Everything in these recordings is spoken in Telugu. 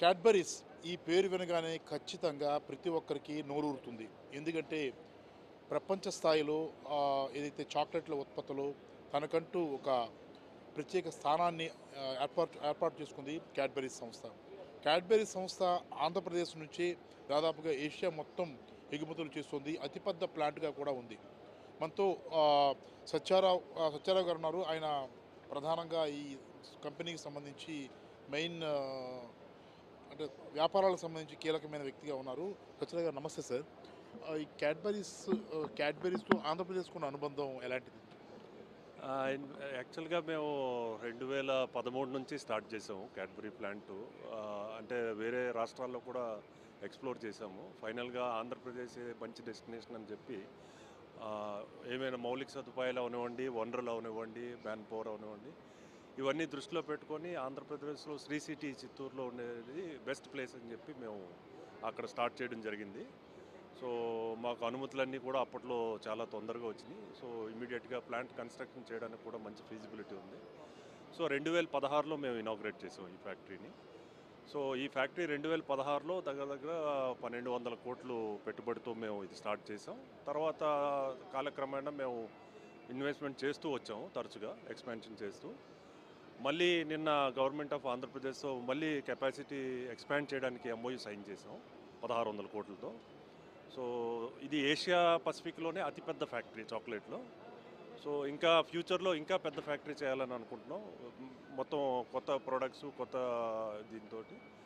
క్యాడ్బరీస్ ఈ పేరు వినగానే ఖచ్చితంగా ప్రతి ఒక్కరికి నోరూరుతుంది ఎందుకంటే ప్రపంచ స్థాయిలో ఆ, ఏదైతే చాక్లెట్ల ఉత్పత్తిలో తనకంటూ ఒక ప్రత్యేక స్థానాన్ని ఆ, ఏర్పాటు ఏర్పాటు చేసుకుంది క్యాడ్బరీస్ సంస్థ క్యాడ్బరీస్ సంస్థ ఆంధ్రప్రదేశ్ నుంచి దాదాపుగా ఏషియా మొత్తం ఎగుమతులు చేస్తుంది అతిపెద్ద ప్లాంట్గా కూడా ఉంది మనతో ఆ, సత్యారావు ఆ, సత్యారావు గారు ఉన్నారు ఆయన ప్రధానంగా ఈ కంపెనీకి సంబంధించి మెయిన్ ఆ, అంటే వ్యాపారాలకు సంబంధించి కీలకమైన వ్యక్తిగా ఉన్నారు సత్యరావు గారు నమస్తే సార్ ఆ, ఈ క్యాడ్బరీస్ ఆ, క్యాడ్బరీస్తో ఆంధ్రప్రదేశ్కు ఉన్న అనుబంధం ఎలాంటిది ఆ, ఇన్- యాక్చువల్గా మేము రెండు వేల పదమూడు నుంచి స్టార్ట్ చేసాము క్యాడ్బరీ ప్లాంట్ ఆ, అంటే వేరే రాష్ట్రాల్లో కూడా ఎక్స్ప్లోర్ చేసాము ఫైనల్గా ఆంధ్రప్రదేశ్ మంచి డెస్టినేషన్ అని చెప్పి ఆ, ఏమైనా మౌలిక సదుపాయాలు అవనివ్వండి వనరులు అవనివ్వండి మ్యాన్ పవర్ అవనివ్వండి ఇవన్నీ దృష్టిలో పెట్టుకొని ఆంధ్రప్రదేశ్లో శ్రీ సిటీ చిత్తూరులో ఉండేది బెస్ట్ ప్లేస్ అని చెప్పి మేము అక్కడ స్టార్ట్ చేయడం జరిగింది సో మాకు అనుమతులన్నీ కూడా అప్పట్లో చాలా తొందరగా వచ్చినాయి సో ఇమీడియట్గా ప్లాంట్ కన్స్ట్రక్షన్ చేయడానికి కూడా మంచి ఫీజిబిలిటీ ఉంది సో రెండు వేల పదహారులో మేము ఇనాగ్రేట్ చేసాం ఈ ఫ్యాక్టరీని సో ఈ ఫ్యాక్టరీ రెండు వేల పదహారులో దగ్గర దగ్గర పన్నెండు వందల కోట్లు పెట్టుబడితో మేము ఇది స్టార్ట్ చేసాం తర్వాత కాలక్రమేణా మేము ఇన్వెస్ట్మెంట్ చేస్తూ వచ్చాము తరచుగా ఎక్స్పాన్షన్ చేస్తూ మళ్ళీ నిన్న గవర్నమెంట్ ఆఫ్ ఆంధ్రప్రదేశ్తో మళ్ళీ కెపాసిటీ ఎక్స్పాండ్ చేయడానికి ఎంఓయూ సైన్ చేసాం పదహారు వందల కోట్లతో సో ఇది ఏషియా పసిఫిక్లోనే అతిపెద్ద ఫ్యాక్టరీ చాక్లెట్లో సో ఇంకా ఫ్యూచర్లో ఇంకా పెద్ద ఫ్యాక్టరీ చేయాలని అనుకుంటున్నాం మొత్తం కొత్త ప్రోడక్ట్స్ కొత్త దీంతో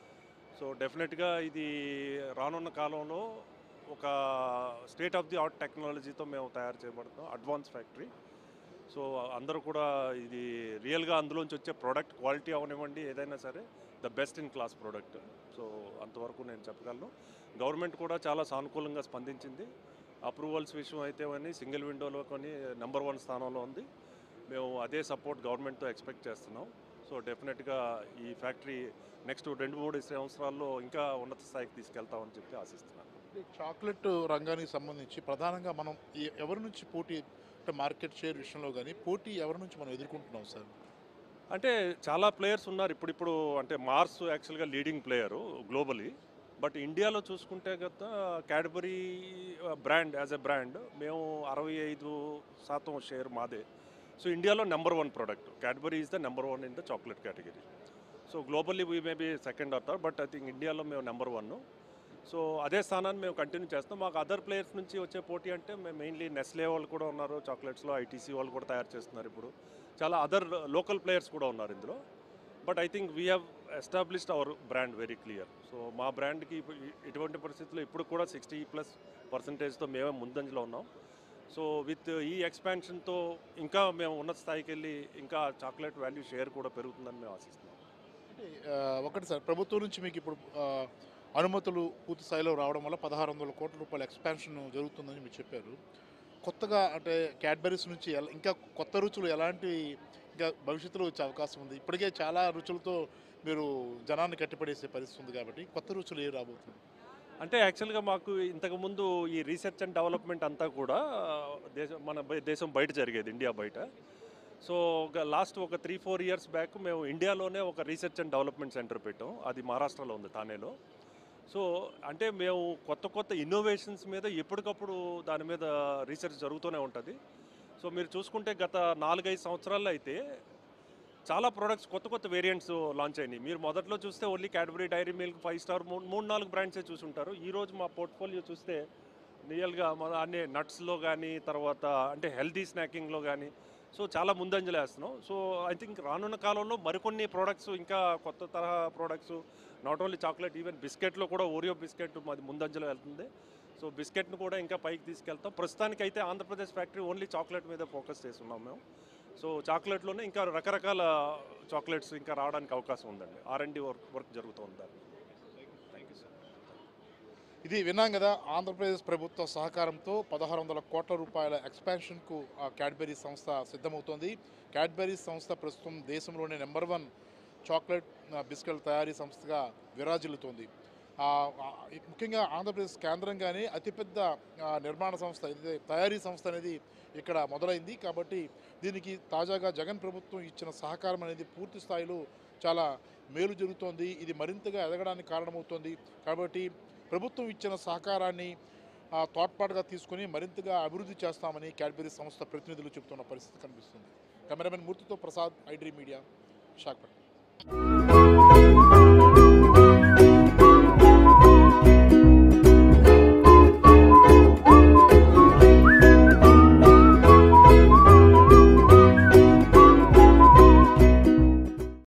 సో డెఫినెట్గా ఇది రానున్న కాలంలో ఒక స్టేట్ ఆఫ్ ది ఆర్ట్ టెక్నాలజీతో మేము తయారు చేయబడుతున్నాం అడ్వాన్స్ ఫ్యాక్టరీ సో అందరూ కూడా ఇది రియల్గా అందులోంచి వచ్చే ప్రోడక్ట్ క్వాలిటీ అవనివ్వండి ఏదైనా సరే the best in class product so అంతవరకు నేను చెప్పగలను గవర్నమెంట్ కూడా చాలా సానుకూలంగా స్పందించింది అప్రూవల్స్ విషయం అయితే అని సింగిల్ విండోలో కొని నెంబర్ వన్ స్థానంలో ఉంది మేము అదే సపోర్ట్ గవర్నమెంట్తో ఎక్స్పెక్ట్ చేస్తున్నాం సో డెఫినెట్గా ఈ ఫ్యాక్టరీ నెక్స్ట్ రెండు మూడు సంవత్సరాల్లో ఇంకా ఉన్నత స్థాయికి తీసుకెళ్తామని చెప్పి ఆశిస్తున్నాను ఈ చాక్లెట్ రంగానికి సంబంధించి ప్రధానంగా మనం ఈ- ఎవరి నుంచి పోటీ అంటే మార్కెట్ షేర్ విషయంలో కానీ పోటీ ఎవరి నుంచి మనం ఎదుర్కొంటున్నాం సార్ అంటే చాలా ప్లేయర్స్ ఉన్నారు ఇప్పుడిప్పుడు అంటే మార్స్ యాక్చువల్గా లీడింగ్ ప్లేయరు గ్లోబలీ బట్ ఇండియాలో చూసుకుంటే గత Cadbury brand as a brand మేము అరవై ఐదు శాతం షేర్ మాదే సో ఇండియాలో number one product Cadbury is the number one in the chocolate category so globally we may be second అవుతారు బట్ ఐ థింక్ ఇండియాలో మేము నెంబర్ వన్ సో అదే స్థానాన్ని మేము కంటిన్యూ చేస్తాం మాకు అదర్ ప్లేయర్స్ నుంచి వచ్చే పోటీ అంటే మేము మెయిన్లీ నెస్లే వాళ్ళు కూడా ఉన్నారు చాక్లెట్స్లో ఐటీసీ వాళ్ళు కూడా తయారు చేస్తున్నారు ఇప్పుడు చాలా అదర్ లోకల్ ప్లేయర్స్ కూడా ఉన్నారు ఇందులో but I think we have established our brand very clear so మా బ్రాండ్కి ఇప్పు- ఇ- ఇటువంటి పరిస్థితుల్లో ఇప్పుడు కూడా సిక్స్టీ ప్లస్ పర్సంటేజ్తో మేమే ముందంజలో ఉన్నాం సో విత్ ఈ ఎక్స్పాన్షన్తో ఇంకా మేము ఉన్నత స్థాయికి వెళ్ళి ఇంకా చాక్లెట్ వాల్యూ షేర్ కూడా పెరుగుతుందని మేము ఆశిస్తున్నాం అంటే ఆ, ఒకటి సార్ ప్రభుత్వం నుంచి మీకు ఇప్పుడు ఆ, అనుమతులు పూర్తి స్థాయిలో రావడం వల్ల పదహారు వందల కోట్ల రూపాయల ఎక్స్పాన్షన్ జరుగుతుందని మీరు చెప్పారు కొత్తగా అంటే క్యాడ్బరీస్ నుంచి ఎలా- ఇంకా కొత్త రుచులు ఎలాంటి ఇంకా భవిష్యత్తులో వచ్చే అవకాశం ఉంది ఇప్పటికే చాలా రుచులతో మీరు జనాన్ని కట్టిపడేసే పరిస్థితి ఉంది కాబట్టి కొత్త రుచులు ఏ రాబోతుంది అంటే యాక్చువల్గా మాకు ఇంతకుముందు ఈ రీసెర్చ్ అండ్ డెవలప్మెంట్ అంతా కూడా దేశం మన బయ- దేశం బయట జరిగేది ఇండియా బయట సో ఒక లాస్ట్ ఒక త్రీ ఫోర్ ఇయర్స్ బ్యాక్ మేము ఇండియాలోనే ఒక రీసెర్చ్ అండ్ డెవలప్మెంట్ సెంటర్ పెట్టాం అది మహారాష్ట్రలో ఉంది థానేలో సో అంటే మేము కొత్త కొత్త ఇన్నోవేషన్స్ మీద ఎప్పటికప్పుడు దాని మీద రీసెర్చ్ జరుగుతూనే ఉంటుంది సో మీరు చూసుకుంటే గత నాలుగైదు సంవత్సరాల్లో అయితే చాలా ప్రోడక్ట్స్ కొత్త కొత్త వేరియంట్స్ లాంచ్ అయినాయి మీరు మొదట్లో చూస్తే only Cadbury dairy milk five star మూడు మూడు నాలుగు బ్రాండ్సే చూసుంటారు ఈ రోజు మా పోర్ట్ఫోలియో చూస్తే రియల్గా మన అన్ని నట్స్లో కానీ తర్వాత అంటే హెల్తీ స్నాకింగ్లో కానీ సో చాలా ముందంజలు వేస్తున్నాం సో ఐ థింక్ రానున్న కాలంలో మరికొన్ని ప్రోడక్ట్స్ ఇంకా కొత్త తరహా products not only chocolate even బిస్కెట్లో కూడా ఓరియో బిస్కెట్ మాది ముందంజలో వెళ్తుంది సో బిస్కెట్ను కూడా ఇంకా పైకి తీసుకెళ్తాం ప్రస్తుతానికి అయితే ఆంధ్రప్రదేశ్ ఫ్యాక్టరీ ఓన్లీ చాక్లెట్ మీద ఫోకస్ చేస్తున్నాం మేము సో చాక్లెట్లోనే ఇంకా రకరకాల చాక్లెట్స్ ఇంకా రావడానికి అవకాశం ఉందండి ఆర్ అండ్ వర్క్ వర్క్ జరుగుతుంది దాన్ని థ్యాంక్ యూ సార్ ఇది విన్నాం కదా ఆంధ్రప్రదేశ్ ప్రభుత్వ సహకారంతో పదహారు వందల కోట్ల రూపాయల ఎక్స్పాన్షన్కు ఆ క్యాడ్బరీ సంస్థ సిద్ధమవుతోంది క్యాడ్బరీ సంస్థ ప్రస్తుతం దేశంలోనే నెంబర్ వన్ చాక్లెట్ ఆ, బిస్కెట్ తయారీ సంస్థగా విరాజిల్లుతోంది ఆ, ఆ, ఈ ముఖ్యంగా ఆంధ్రప్రదేశ్ కేంద్రంగానే అతిపెద్ద ఆ, నిర్మాణ సంస్థ ఇది తయారీ సంస్థ అనేది ఇక్కడ మొదలైంది కాబట్టి దీనికి తాజాగా జగన్ ప్రభుత్వం ఇచ్చిన సహకారం అనేది పూర్తి స్థాయిలో చాలా మేలు జరుగుతోంది ఇది మరింతగా ఎదగడానికి కారణమవుతోంది కాబట్టి ప్రభుత్వం ఇచ్చిన సహకారాన్ని ఆ, తోడ్పాటుగా తీసుకొని మరింతగా అభివృద్ధి చేస్తామని క్యాడ్బరీ సంస్థ ప్రతినిధులు చెబుతున్న పరిస్థితి కనిపిస్తుంది కెమెరామెన్ మూర్తితో ప్రసాద్ ఐడ్రీ మీడియా విశాఖపట్నం